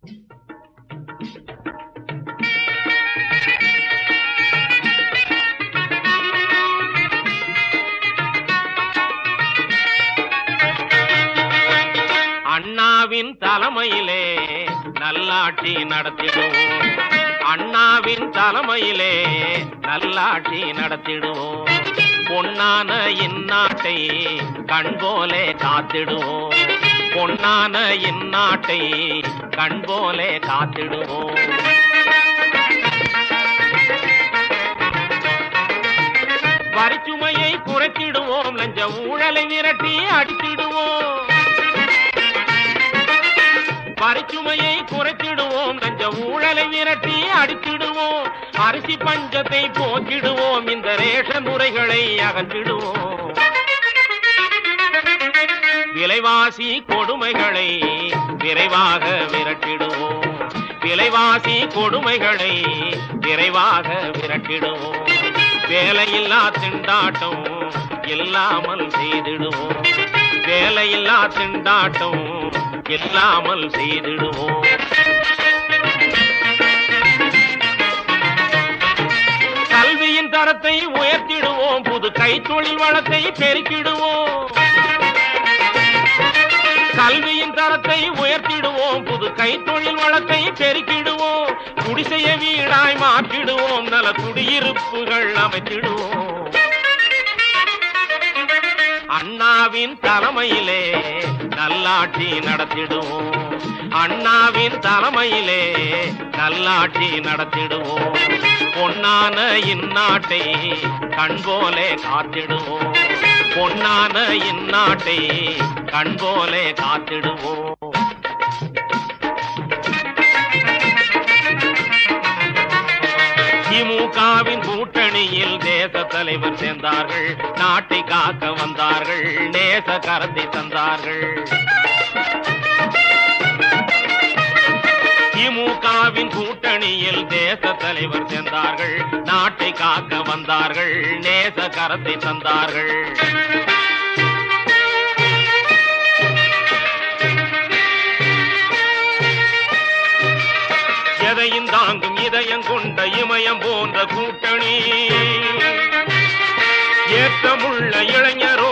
அண்ணாவின் தலைமையிலே நல்லாட்சி நடத்திடுவோம் அண்ணாவின் தலைமையிலே நல்லாட்சி நடத்திடுவோம் பொன்னான இந்நாட்டை கண்போலே காத்திடுவோம் பொன்னான இந்நாட்டை கண்போலே காத்திடுவோம் வரிச்சுமையை குறைத்திடுவோம் லஞ்ச ஊழலை விரட்டி அடித்திடுவோம் வரிச்சுமையை குறைத்திடுவோம் லஞ்ச ஊழலை விரட்டி அடித்திடுவோம் அரிசி பஞ்சத்தை போக்கிடுவோம் இந்த ரேஷன் முறைகளை அகற்றிடுவோம் விலைவாசி கொடுமைகளை விரைவாக விரட்டிடுவோம் விலைவாசி கொடுமைகளை விரைவாக விரட்டிடுவோம் வேலையில்லா திண்டாட்டம் இல்லாமல் செய்திடுவோம் வேலையில்லா திண்டாட்டம் இல்லாமல் செய்திடுவோம் கல்வியின் தரத்தை உயர்த்திடுவோம் புது கைத்தொழில் வளத்தை பெருக்கிடுவோம் கல்வியின் தரத்தை உயர்த்திடுவோம் புது கைத்தொழில் வளத்தை பெருக்கிடுவோம் குடிசைய வீடாய் மாற்றிடுவோம் நல குடியிருப்புகள் அமைத்திடுவோம் அண்ணாவின் தலைமையிலே நல்லாட்சி நடத்திடுவோம் அண்ணாவின் தலைமையிலே நல்லாட்சி நடத்திடுவோம் பொன்னான இந்நாட்டை கண்போலே காத்திடுவோம் பொன்னான இந்நாட்டை கண்போலே காத்திடுவோம் திமுகவின் கூட்டணியில் தேச தலைவர் சேர்ந்தார்கள் நாட்டை காக்க வந்தார்கள் நேச கரத்தை தந்தார்கள் திமுகவின் கூட்டணியில் தேச தலைவர் சேர்ந்தார்கள் நாட்டை காக்க வந்தார்கள் நேச கரத்தை தந்தார்கள் எதையும் தாங்கும் இதயம் கொண்ட இமயம் போன்ற கூட்டணி ஏற்றமுள்ள இளைஞரோ